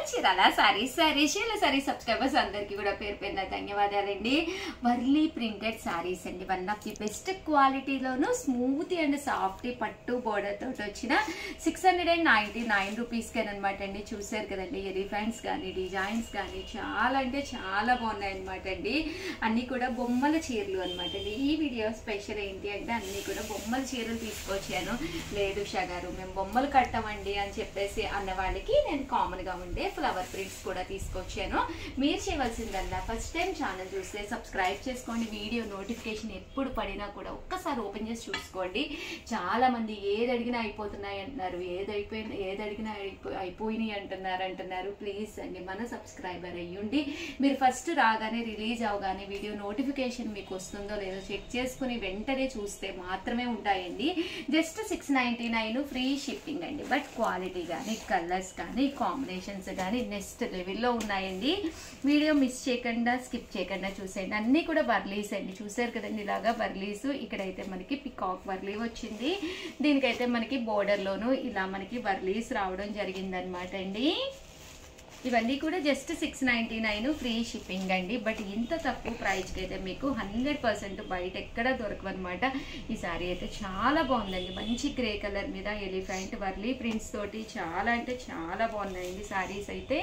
Chirala sari sorry Sheela sari subscribers అందరికీ కూడా పేరు పేరున ధన్యవాదాలండి వర్లీ ప్రింటెడ్ సారీస్ అండి వన్ ఆఫ్ ది బెస్ట్ క్వాలిటీలోను స్మూత్ అండ్ సాఫ్ట్ పట్టు బోర్డర్ తోటి వచ్చిన six hundred and ninety nine రూపీస్కి అనమాట అండి చూసారు కదండి ఎలిఫెంట్స్ కానీ డిజైన్స్ కానీ చాలా అంటే చాలా బాగున్నాయి అనమాట అండి అన్నీ కూడా బొమ్మల చీరలు అనమాట అండి ఈ వీడియో స్పెషల్ ఏంటి అంటే అన్నీ కూడా బొమ్మల చీరలు తీసుకొచ్చాను లేదు ఉషా గారు మేము బొమ్మలు కట్టమండి అని చెప్పేసి అన్న వాళ్ళకి నేను కామన్గా ఉండే ఫ్లవర్ ప్రింట్స్ కూడా తీసుకొచ్చాను మీరు చేయవలసిందల్లా ఫస్ట్ టైం ఛానల్ చూస్తే సబ్స్క్రైబ్ చేసుకోండి వీడియో నోటిఫికేషన్ ఎప్పుడు పడినా కూడా ఒక్కసారి ఓపెన్ చేసి చూసుకోండి చాలా మంది ఏది అడిగినా అయిపోతున్నాయి అంటున్నారు ఏది అయిపోయిన ఏది అడిగినా అయిపో అయిపోయినాయి అంటున్నారు అంటున్నారు ప్లీజ్ అండి మన సబ్స్క్రైబర్ అయ్యుండి మీరు ఫస్ట్ రాగానే రిలీజ్ అవగానే వీడియో నోటిఫికేషన్ మీకు వస్తుందో లేదో చెక్ చేసుకుని వెంటనే చూస్తే మాత్రమే ఉంటాయండి just six ninety nine free shipping అండి బట్ క్వాలిటీ కానీ కలర్స్ కానీ కాంబినేషన్స్ కానీ నెక్స్ట్ లెవెల్లో ఉన్నాయండి వీడియో మిస్ చేయకుండా స్కిప్ చేయకుండా చూసేయండి అన్నీ కూడా బర్లీస్ అండి చూసారు కదండి ఇలాగా బర్లీస్ ఇక్కడైతే మనకి పికాక్ బర్లీ వచ్చింది దీనికైతే మనకి బోర్డర్లోను ఇలా మనకి బర్లీస్ రావడం జరిగిందనమాట అండి ఇవన్నీ కూడా just six ninety nine free shipping అండి బట్ ఇంత తక్కువ ప్రైస్కి అయితే మీకు హండ్రెడ్ పర్సెంట్ బయట ఎక్కడ దొరకవన్నమాట ఈ సారీ అయితే చాలా బాగుందండి మంచి గ్రే కలర్ మీద ఎలిఫెంట్ వర్లీ ప్రింట్స్ తోటి చాలా అంటే చాలా బాగున్నాయండి సారీస్ అయితే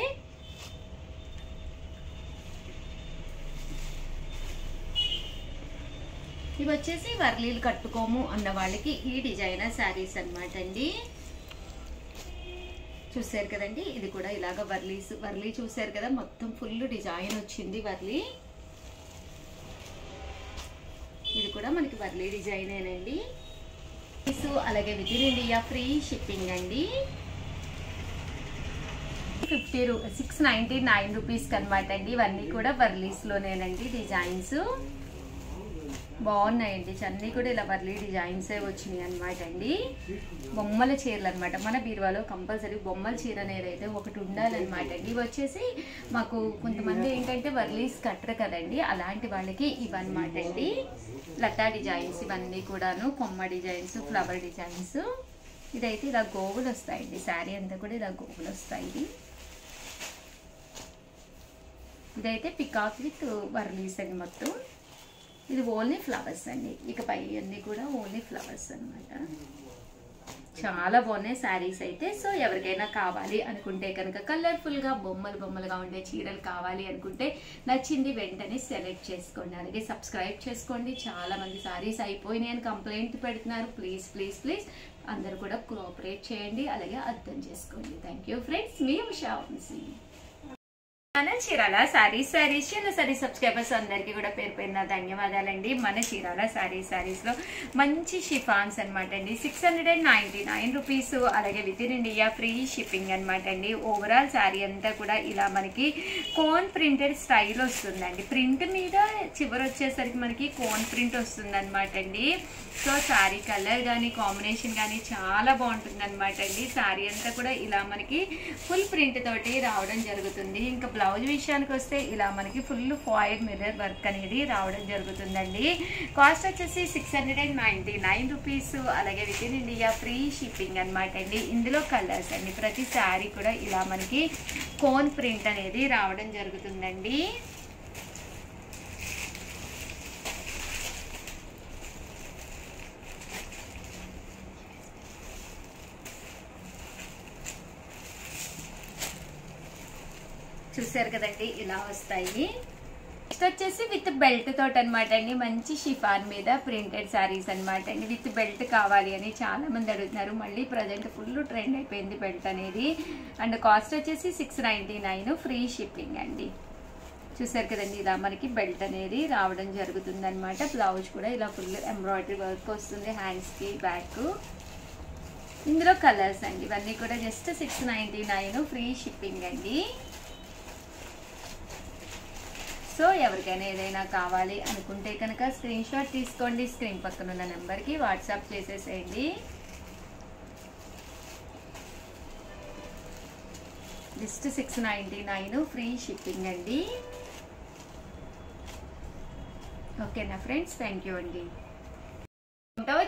ఇవి వచ్చేసి వర్లీలు కట్టుకోము అన్న వాళ్ళకి ఈ డిజైనర్ శారీస్ అనమాట అండి చూసారు కదండి ఇది కూడా ఇలాగ వర్లీస్ వర్లీ చూసారు కదా మొత్తం ఫుల్ డిజైన్ వచ్చింది వర్లీ ఇది కూడా మనకి వర్లీ డిజైనేనండి అలాగే within India free shipping అండి ఫిఫ్టీ రూ సిక్స్ నైంటీ నైన్ రూపీస్కి అనమాట అండి ఇవన్నీ కూడా వర్లీస్లోనేనండి డిజైన్స్ బాగున్నాయండి అన్నీ కూడా ఇలా వర్లీ డిజైన్సే వచ్చినాయి అనమాట అండి బొమ్మల చీరలు అనమాట మన బీరువాలో కంపల్సరీ బొమ్మల చీర అనేది అయితే ఒకటి ఉండాలన్నమాట అండి ఇవి వచ్చేసి మాకు కొంతమంది ఏంటంటే వర్లీస్ కట్టరు కదండి అలాంటి వాళ్ళకి ఇవన్నమాట అండి లతా డిజైన్స్ ఇవన్నీ కూడాను కొమ్మ డిజైన్స్ ఫ్లవర్ డిజైన్స్ ఇదైతే ఇలా గోగులు వస్తాయండి శారీ అంతా కూడా ఇలా గోగులు వస్తాయి ఇదైతే పికాక్ విత్ వర్లీస్ అండి మొత్తం ఇది ఓన్లీ ఫ్లవర్స్ అండి ఇకపై అన్నీ కూడా ఓన్లీ ఫ్లవర్స్ అనమాట చాలా బాగున్నాయి శారీస్ అయితే సో ఎవరికైనా కావాలి అనుకుంటే కనుక కలర్ఫుల్గా బొమ్మలు బొమ్మలుగా ఉండే చీరలు కావాలి అనుకుంటే నచ్చింది వెంటనే సెలెక్ట్ చేసుకోండి అలాగే సబ్స్క్రైబ్ చేసుకోండి చాలా మంది శారీస్ అయిపోయినాయి అని కంప్లైంట్ పెడుతున్నారు ప్లీజ్ ప్లీజ్ ప్లీజ్ అందరూ కూడా కోఆపరేట్ చేయండి అలాగే అర్థం చేసుకోండి థ్యాంక్ యూ ఫ్రెండ్స్ మీ ఉషా వంశీ మన చీరాల సారీస్ సారీస్ చిన్న సారీ సబ్స్క్రైబర్స్ అందరికీ కూడా పేరు పేరున ధన్యవాదాలండి మన చీరాల సారీ సారీస్ లో మంచి షిఫాన్స్ అనమాట అండి six hundred and ninety nine rupees అలాగే within India free shipping అనమాట అండి ఓవరాల్ శారీ అంతా కూడా ఇలా మనకి కోన్ ప్రింటెడ్ స్టైల్ వస్తుందండి ప్రింట్ మీద చివరి వచ్చేసరికి మనకి కోన్ ప్రింట్ వస్తుంది అనమాట అండి సో శారీ కలర్ కానీ కాంబినేషన్ కానీ చాలా బాగుంటుంది అనమాట అండి శారీ అంతా కూడా ఇలా మనకి ఫుల్ ప్రింట్ తోటి రావడం జరుగుతుంది ఇంకా బ్లౌజ్ విషయానికి వస్తే ఇలా మనకి ఫుల్ ఫాయిల్ మిర్రర్ వర్క్ అనేది రావడం జరుగుతుందండి కాస్ట్ వచ్చేసి six hundred and ninety nine rupees అలాగే within India free shipping అనమాట అండి ఇందులో కలర్స్ అండి ప్రతి శారీ కూడా ఇలా మనకి కోన్ ప్రింట్ అనేది రావడం జరుగుతుందండి చూసారు కదండి ఇలా వస్తాయి నెక్స్ట్ వచ్చేసి విత్ బెల్ట్ తోటి అనమాట అండి మంచి షిఫాన్ మీద ప్రింటెడ్ శారీస్ అనమాట అండి విత్ బెల్ట్ కావాలి అని చాలా మంది అడుగుతున్నారు మళ్ళీ ప్రజెంట్ ఫుల్ ట్రెండ్ అయిపోయింది బెల్ట్ అనేది అండ్ కాస్ట్ వచ్చేసి six ninety nine free shipping అండి చూసారు కదండి ఇలా మనకి బెల్ట్ అనేది రావడం జరుగుతుంది అనమాట బ్లౌజ్ కూడా ఇలా ఫుల్ ఎంబ్రాయిడరీ వర్క్ వస్తుంది హ్యాండ్స్కి బ్యాక్ ఇందులో కలర్స్ అండి ఇవన్నీ కూడా just six ninety nine free shipping అండి సో ఎవరికైనా ఏదైనా కావాలి అనుకుంటే కనుక స్క్రీన్ షాట్ తీసుకోండి స్క్రీన్ పక్కన ఉన్న నెంబర్కి వాట్సాప్ చేసేసేయండి just six ninety nine free shipping అండి ఓకేనా ఫ్రెండ్స్ థ్యాంక్ యూ అండి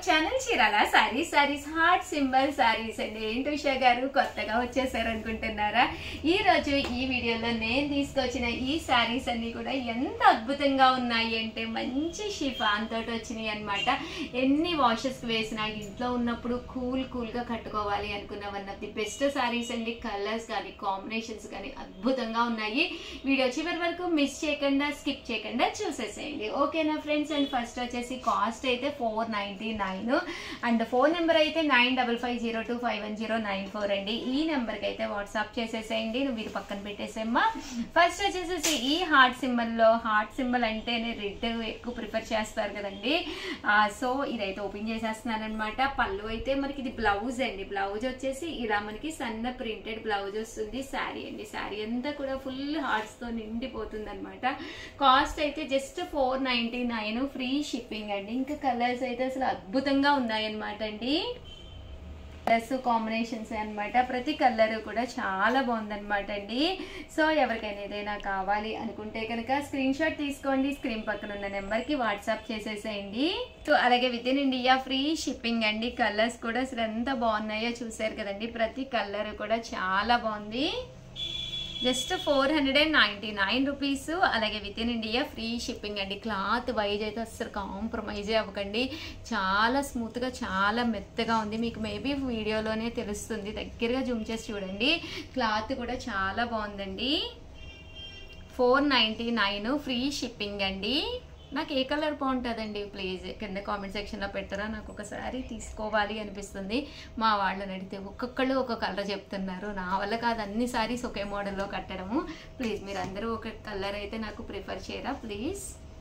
channel Chirala saris saris heart symbol saris అండి ఏంటి ఉషా గారు కొత్తగా వచ్చేసారు అనుకుంటున్నారా ఈ రోజు ఈ వీడియోలో నేను తీసుకొచ్చిన ఈ సారీస్ అన్ని కూడా ఎంత అద్భుతంగా ఉన్నాయి అంటే మంచి షిఫాన్ తోటి వచ్చినాయి అనమాట ఎన్ని వాషెస్ వేసినా ఇంట్లో ఉన్నప్పుడు కూల్ కూల్ గా కట్టుకోవాలి అనుకున్న one of the best saris అండి కలర్స్ కానీ కాంబినేషన్స్ కానీ అద్భుతంగా ఉన్నాయి వీడియో చివరి వరకు మిస్ చేయకుండా స్కిప్ చేయకుండా చూసేసేయండి ఓకేనా ఫ్రెండ్స్ అండ్ ఫస్ట్ వచ్చేసి కాస్ట్ అయితే four ninety nine and phone number అయితే nine double five zero two five one zero nine four అండి ఈ నెంబర్కి అయితే వాట్సాప్ చేసేసేయండి నువ్వు మీరు పక్కన పెట్టేసేమ్మా ఫస్ట్ వచ్చేసేసి ఈ హార్ట్ సింబల్లో హార్ట్ సింబల్ అంటేనే రెడ్ ఎక్కువ ప్రిఫర్ చేస్తారు కదండి సో ఇదైతే ఓపెన్ చేసేస్తున్నాను అనమాట పళ్ళు అయితే మనకి ఇది బ్లౌజ్ అండి బ్లౌజ్ వచ్చేసి ఇలా మనకి సన్న ప్రింటెడ్ బ్లౌజ్ వస్తుంది శారీ అండి శారీ అంతా కూడా ఫుల్ హార్ట్స్ తో నిండిపోతుంది అనమాట కాస్ట్ అయితే just four ninety nine free shipping అండి ఇంకా కలర్స్ అయితే అసలు అద్భుతంగా ఉన్నాయన్నమాట అండి కలర్స్ కాంబినేషన్స్ అన్నమాట ప్రతి కలర్ కూడా చాలా బాగుందన్నమాట అండి సో ఎవరికైనా ఏదైనా కావాలి అనుకుంటే కనుక స్క్రీన్ షాట్ తీసుకోండి స్క్రీన్ పక్కన ఉన్న నెంబర్కి వాట్సాప్ చేసేసేయండి సో అలాగే within India free shipping అండి కలర్స్ కూడా అసలు ఎంత బాగున్నాయో చూసారు కదండి ప్రతి కలర్ కూడా చాలా బాగుంది just four hundred and ninety nine rupees అలాగే within India free shipping అండి క్లాత్ వైజ్ అయితే అస్సలు కాంప్రమైజే అవ్వకండి చాలా స్మూత్గా చాలా మెత్తగా ఉంది మీకు మేబీ వీడియోలోనే తెలుస్తుంది దగ్గరగా జూమ్ చేసి చూడండి క్లాత్ కూడా చాలా బాగుందండి four ninety nine free shipping అండి నాకు ఏ కలర్ బాగుంటుందండి ప్లీజ్ కింద కామెంట్ సెక్షన్లో పెట్టరా నాకు ఒకసారి తీసుకోవాలి అనిపిస్తుంది మా వాళ్ళని అడిగితే ఒక్కొక్కళ్ళు ఒక కలర్ చెప్తున్నారు నా వల్ల కాదు అన్ని సారీస్ ఒకే మోడల్లో కట్టడము ప్లీజ్ మీరు అందరూ ఒక కలర్ అయితే నాకు ప్రిఫర్ చేయరా ప్లీజ్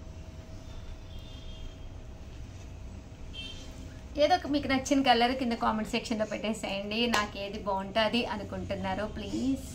ఏదో ఒక మీకు నచ్చిన కలర్ కింద కామెంట్ సెక్షన్లో పెట్టేసేయండి నాకు ఏది బాగుంటుంది అనుకుంటున్నారో please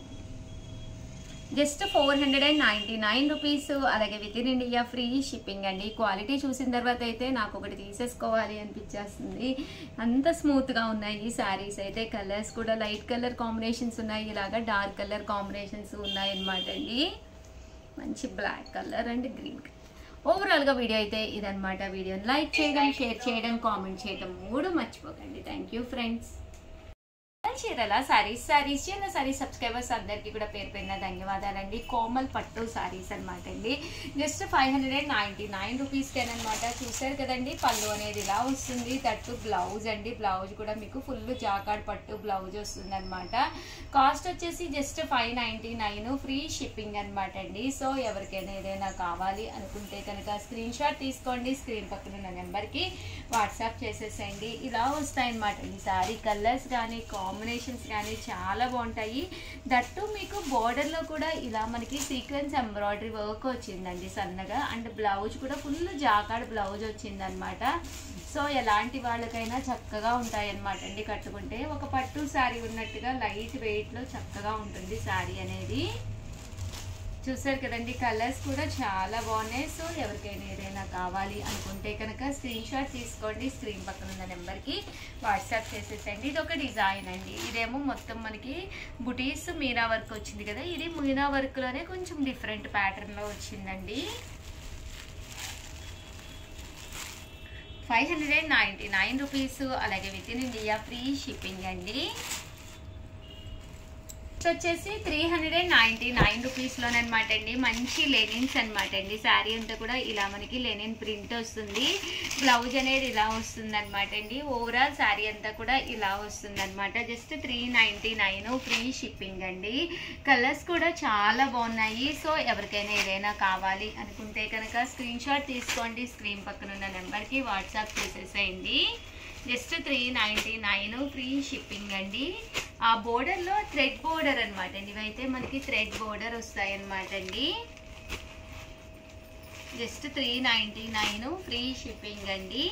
just four hundred and ninety nine rupees అలాగే within India free shipping అండి క్వాలిటీ చూసిన తర్వాత అయితే నాకు ఒకటి తీసేసుకోవాలి అనిపించేస్తుంది అంత స్మూత్గా ఉన్నాయి ఈ శారీస్ అయితే కలర్స్ కూడా లైట్ కలర్ కాంబినేషన్స్ ఉన్నాయి ఇలాగా డార్క్ కలర్ కాంబినేషన్స్ ఉన్నాయి అనమాట అండి మంచి black colour and green colour ఓవరాల్గా వీడియో అయితే ఇదనమాట వీడియోని లైక్ చేయడం షేర్ చేయడం కామెంట్ చేయడం మూడు మర్చిపోకండి థ్యాంక్ యూ ఫ్రెండ్స్ చీరల సారీస్ సారీస్ చిన్న సారీ సబ్స్క్రైబర్స్ అందరికీ కూడా పేరు పేరున ధన్యవాదాలండి కోమల్ పట్టు సారీస్ అనమాట అండి just five hundred and ninety nine రూపీస్కి అనమాట చూసారు కదండి పళ్ళు అనేది ఇలా వస్తుంది తట్టు బ్లౌజ్ అండి బ్లౌజ్ కూడా మీకు ఫుల్ జాకాడ్ పట్టు బ్లౌజ్ వస్తుంది అనమాట కాస్ట్ వచ్చేసి just five ninety nine free shipping అనమాట అండి సో ఎవరికైనా ఏదైనా కావాలి అనుకుంటే కనుక స్క్రీన్ షాట్ తీసుకోండి స్క్రీన్ పక్కన ఉన్న నెంబర్కి వాట్సాప్ చేసేసేయండి ఇలా వస్తాయన్నమాట అండి సారీ కలర్స్ కానీ కాంబినేషన్స్ కానీ చాలా బాగుంటాయి దట్టు మీకు బోర్డర్లో కూడా ఇలా మనకి సీక్వెన్స్ ఎంబ్రాయిడరీ వర్క్ వచ్చిందండి సన్నగా అండ్ బ్లౌజ్ కూడా ఫుల్ జాకాడ్ బ్లౌజ్ వచ్చిందనమాట సో ఎలాంటి వాళ్ళకైనా చక్కగా ఉంటాయి అనమాట అండి కట్టుకుంటే ఒక పట్టు శారీ ఉన్నట్టుగా లైట్ వెయిట్లో చక్కగా ఉంటుంది శారీ అనేది చూసారు కదండి కలర్స్ కూడా చాలా బాగున్నాయి సో ఎవరికైనా ఏదైనా కావాలి అనుకుంటే కనుక స్క్రీన్ షాట్ తీసుకోండి స్క్రీన్ పక్కన ఉన్న నెంబర్కి వాట్సాప్ చేసేసండి ఇది ఒక డిజైన్ అండి ఇదేమో మొత్తం మనకి బుటీస్ మీనా వర్క్ వచ్చింది కదా ఇది మీనా వర్క్లోనే కొంచెం డిఫరెంట్ ప్యాటర్న్లో వచ్చిందండి five hundred and ninety nine rupees అలాగే within India free shipping అండి వచ్చేసి three hundred and ninety nine రూపీస్లోనమాట అండి మంచి లెనిన్స్ అనమాట అండి శారీ అంతా కూడా ఇలా మనకి లెనిన్ ప్రింట్ వస్తుంది బ్లౌజ్ అనేది ఇలా వస్తుంది అనమాట అండి ఓవరాల్ శారీ అంతా కూడా ఇలా వస్తుంది అనమాట just three ninety nine free shipping అండి కలర్స్ కూడా చాలా బాగున్నాయి సో ఎవరికైనా ఏదైనా కావాలి అనుకుంటే కనుక స్క్రీన్ షాట్ తీసుకోండి స్క్రీన్ పక్కన ఉన్న నెంబర్కి వాట్సాప్ చేసేసేయండి just three ninety nine free shipping అండి ఆ బోర్డర్లో థ్రెడ్ బోర్డర్ అనమాట అండి ఇవైతే మనకి థ్రెడ్ బోర్డర్ వస్తాయి అనమాట అండి just three ninety nine free shipping అండి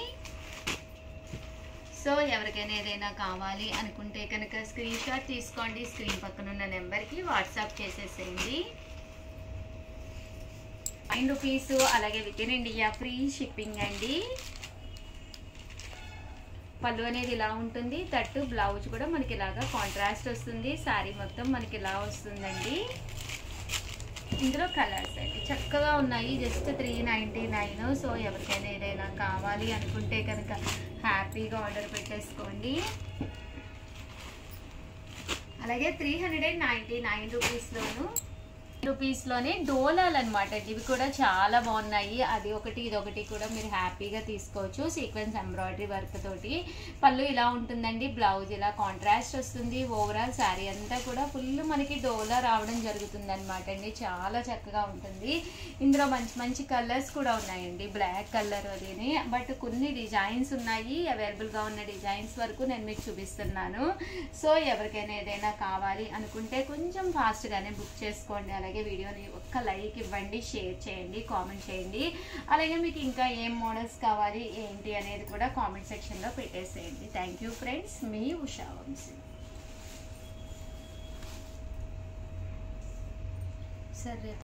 సో ఎవరికైనా ఏదైనా కావాలి అనుకుంటే కనుక స్క్రీన్ షాట్ తీసుకోండి స్క్రీన్ పక్కన ఉన్న నెంబర్కి వాట్సాప్ చేసేసేయండి నైన్ రూపీస్ అలాగే within India free shipping అండి పళ్ళు అనేది ఇలా ఉంటుంది తట్టు బ్లౌజ్ కూడా మనకి ఇలాగా కాంట్రాస్ట్ వస్తుంది శారీ మొత్తం మనకి ఇలా వస్తుందండి ఇందులో కలర్స్ అండి చక్కగా ఉన్నాయి just three ninety nine so ఎవరికైనా ఏదైనా కావాలి అనుకుంటే కనుక హ్యాపీగా ఆర్డర్ పెట్టేసుకోండి అలాగే three hundred and ninety nine రూపీస్లోను రూపీస్లోనే డోలాలు అనమాట ఇవి కూడా చాలా బాగున్నాయి అది ఒకటి ఇది ఒకటి కూడా మీరు హ్యాపీగా తీసుకోవచ్చు సీక్వెన్స్ ఎంబ్రాయిడరీ వర్క్ తోటి పళ్ళు ఇలా ఉంటుందండి బ్లౌజ్ ఇలా కాంట్రాస్ట్ వస్తుంది ఓవరాల్ శారీ అంతా కూడా ఫుల్ మనకి డోలా రావడం జరుగుతుంది అనమాట అండి చాలా చక్కగా ఉంటుంది ఇందులో మంచి మంచి కలర్స్ కూడా ఉన్నాయండి బ్లాక్ కలర్ అదిని బట్ కొన్ని డిజైన్స్ ఉన్నాయి అవైలబుల్గా ఉన్న డిజైన్స్ వరకు నేను మీకు చూపిస్తున్నాను సో ఎవరికైనా ఏదైనా కావాలి అనుకుంటే కొంచెం ఫాస్ట్గానే బుక్ చేసుకోండి అలాగే వీడియోని ఒక్క లైక్ ఇవ్వండి షేర్ చేయండి కామెంట్ చేయండి అలాగే మీకు ఇంకా ఏం మోడల్స్ కావాలి ఏంటి అనేది కూడా కామెంట్ సెక్షన్లో పెట్టేసేయండి థ్యాంక్ యూ ఫ్రెండ్స్ మీ ఉషా వంశీ సరే